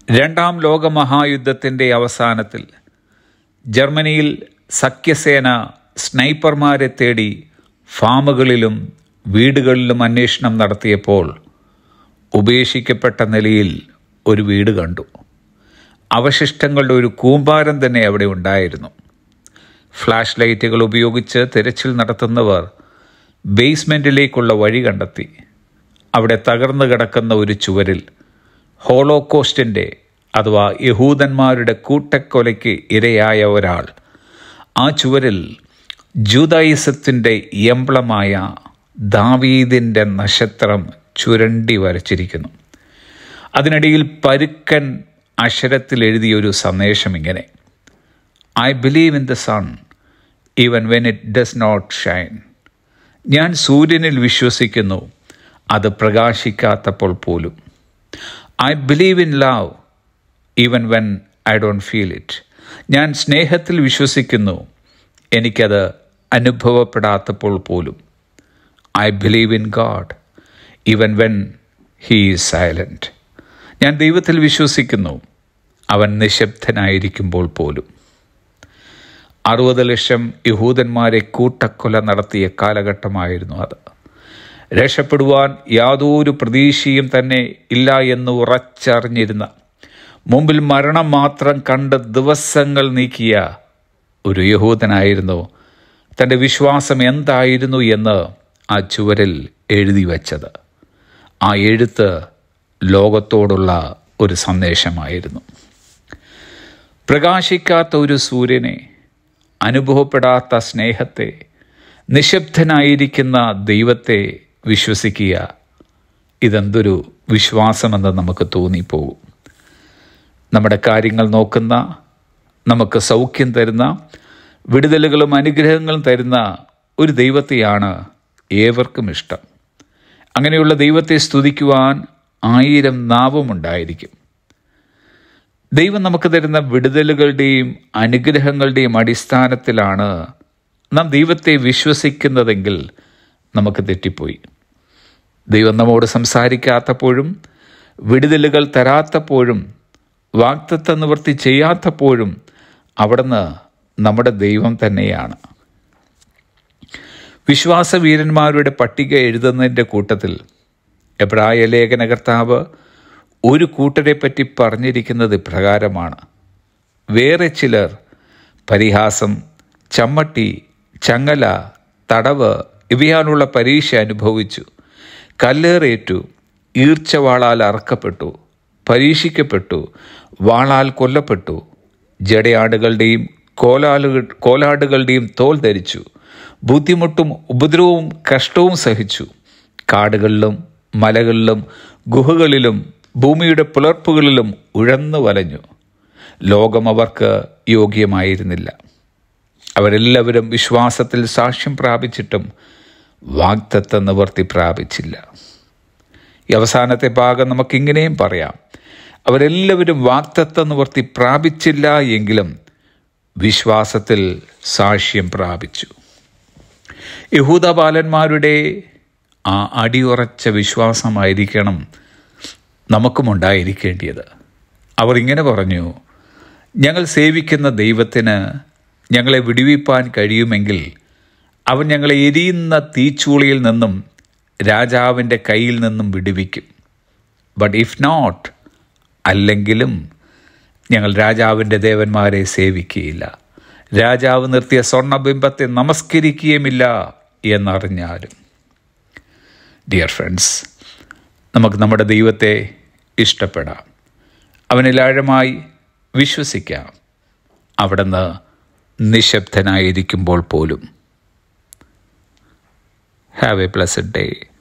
രണ്ടാം ലോകമഹായുദ്ധത്തിൻ്റെ അവസാനത്തിൽ ജർമ്മനിയിൽ സഖ്യസേന സ്നൈപ്പർമാരെ തേടി ഫാമുകളിലും വീടുകളിലും അന്വേഷണം നടത്തിയപ്പോൾ ഉപേക്ഷിക്കപ്പെട്ട നിലയിൽ ഒരു വീട് കണ്ടു അവശിഷ്ടങ്ങളുടെ ഒരു കൂമ്പാരം തന്നെ അവിടെ ഉണ്ടായിരുന്നു ഫ്ലാഷ് ലൈറ്റുകൾ ഉപയോഗിച്ച് തിരച്ചിൽ നടത്തുന്നവർ ബേസ്മെൻറ്റിലേക്കുള്ള വഴി കണ്ടെത്തി അവിടെ തകർന്നു കിടക്കുന്ന ഒരു ചുവരിൽ ഹോളോകോസ്റ്റിൻ്റെ അഥവാ യഹൂദന്മാരുടെ കൂട്ടക്കൊലയ്ക്ക് ഇരയായ ഒരാൾ ആ ചുവരിൽ ജൂതായിസത്തിൻ്റെ എംബ്ലമായ ദാവീദിൻ്റെ നക്ഷത്രം ചുരണ്ടി വരച്ചിരിക്കുന്നു അതിനിടയിൽ പരുക്കൻ അക്ഷരത്തിൽ എഴുതിയ ഒരു സന്ദേശം ഇങ്ങനെ I believe in the sun even when it does not shine ഞാൻ സൂര്യനിൽ വിശ്വസിക്കുന്നു അത് പ്രകാശിക്കാത്തപ്പോൾ പോലും I believe in love even when I don't feel it ഞാൻ സ്നേഹത്തിൽ വിശ്വസിക്കുന്നു എനിക്കത് അനുഭവപ്പെടാത്തപ്പോൾ പോലും I believe in God even when he is silent ഞാൻ ദൈവത്തിൽ വിശ്വസിക്കുന്നു അവൻ നിശബ്ദനായിരിക്കുമ്പോൾ പോലും അറുപത് ലക്ഷം യഹൂദന്മാരെ കൂട്ടക്കൊല നടത്തിയ കാലഘട്ടമായിരുന്നു അത് രക്ഷപ്പെടുവാൻ യാതൊരു പ്രതീക്ഷയും തന്നെ ഇല്ല എന്ന് ഉറച്ചറിഞ്ഞിരുന്ന മുമ്പിൽ മരണം മാത്രം കണ്ട് ദിവസങ്ങൾ നീക്കിയ ഒരു യഹൂദനായിരുന്നു തൻ്റെ വിശ്വാസം എന്തായിരുന്നു എന്ന് ആ ചുവരിൽ എഴുതി വച്ചത് ആ എഴുത്ത് ലോകത്തോടുള്ള ഒരു സന്ദേശമായിരുന്നു പ്രകാശിക്കാത്ത ഒരു സൂര്യനെ അനുഭവപ്പെടാത്ത സ്നേഹത്തെ നിശബ്ദനായിരിക്കുന്ന ദൈവത്തെ വിശ്വസിക്കുക ഇതെന്തൊരു വിശ്വാസമെന്ന് നമുക്ക് തോന്നിപ്പോകും നമ്മുടെ കാര്യങ്ങൾ നോക്കുന്ന നമുക്ക് സൗഖ്യം തരുന്ന വിടുതലുകളും അനുഗ്രഹങ്ങളും തരുന്ന ഒരു ദൈവത്തെയാണ് ഏവർക്കും ഇഷ്ടം അങ്ങനെയുള്ള ദൈവത്തെ സ്തുതിക്കുവാൻ ആയിരം നാവുമുണ്ടായിരിക്കും ദൈവം നമുക്ക് തരുന്ന വിടുതലുകളുടെയും അനുഗ്രഹങ്ങളുടെയും അടിസ്ഥാനത്തിലാണ് നാം ദൈവത്തെ വിശ്വസിക്കുന്നതെങ്കിൽ നമുക്ക് തെറ്റിപ്പോയി ദൈവം നമ്മോട് സംസാരിക്കാത്തപ്പോഴും വിടുതലുകൾ തരാത്തപ്പോഴും വാക്തത്വ നിവൃത്തി ചെയ്യാത്തപ്പോഴും അവിടുന്ന് നമ്മുടെ ദൈവം തന്നെയാണ് വിശ്വാസവീരന്മാരുടെ പട്ടിക എഴുതുന്നതിൻ്റെ കൂട്ടത്തിൽ എബ്രായ ലേഖനകർത്താവ് ഒരു കൂട്ടരെ പറ്റി പറഞ്ഞിരിക്കുന്നത് ഇപ്രകാരമാണ് വേറെ ചിലർ പരിഹാസം ചമ്മട്ടി ചങ്ങല തടവ് ഇവയാലുള്ള പരീക്ഷ അനുഭവിച്ചു കല്ലേറേറ്റു ഈർച്ചവാളാൽ അറക്കപ്പെട്ടു പരീക്ഷിക്കപ്പെട്ടു വാളാൽ കൊല്ലപ്പെട്ടു ജടയാടുകളുടെയും കോലാലുകൾ കോലാടുകളുടെയും തോൽ ധരിച്ചു ബുദ്ധിമുട്ടും ഉപദ്രവവും കഷ്ടവും സഹിച്ചു കാടുകളിലും മലകളിലും ഗുഹകളിലും ഭൂമിയുടെ പുലർപ്പുകളിലും ഉഴന്നു വലഞ്ഞു ലോകം അവർക്ക് യോഗ്യമായിരുന്നില്ല അവരെല്ലാവരും വിശ്വാസത്തിൽ സാക്ഷ്യം പ്രാപിച്ചിട്ടും വാഗ്ദത്ത നിവർത്തി പ്രാപിച്ചില്ല ഈ അവസാനത്തെ ഭാഗം നമുക്കിങ്ങനെയും പറയാം അവരെല്ലാവരും വാഗ്ദത്ത നിവർത്തി പ്രാപിച്ചില്ല എങ്കിലും വിശ്വാസത്തിൽ സാക്ഷ്യം പ്രാപിച്ചു യഹൂദ ബാലന്മാരുടെ ആ അടിയുറച്ച വിശ്വാസമായിരിക്കണം നമുക്കുമുണ്ടായിരിക്കേണ്ടത് അവർ ഇങ്ങനെ പറഞ്ഞു ഞങ്ങൾ സേവിക്കുന്ന ദൈവത്തിന് ഞങ്ങളെ വിടുവിപ്പാൻ കഴിയുമെങ്കിൽ അവൻ ഞങ്ങളെ എരിയുന്ന തീച്ചൂളിയിൽ നിന്നും രാജാവിൻ്റെ കയ്യിൽ നിന്നും വിടുവിക്കും ബട്ട് ഇഫ് നോട്ട് അല്ലെങ്കിലും ഞങ്ങൾ രാജാവിൻ്റെ ദേവന്മാരെ സേവിക്കുകയില്ല രാജാവ് നിർത്തിയ സ്വർണ്ണബിംബത്തെ നമസ്കരിക്കുകയുമില്ല എന്നറിഞ്ഞാലും ഡിയർ ഫ്രണ്ട്സ് നമുക്ക് നമ്മുടെ ദൈവത്തെ ഇഷ്ടപ്പെടാം അവനിൽ ആഴമായി വിശ്വസിക്കാം അവിടുന്ന് നിശബ്ദനായിരിക്കുമ്പോൾ പോലും ഹാവ് എ പ്ലസഡ് ഡേ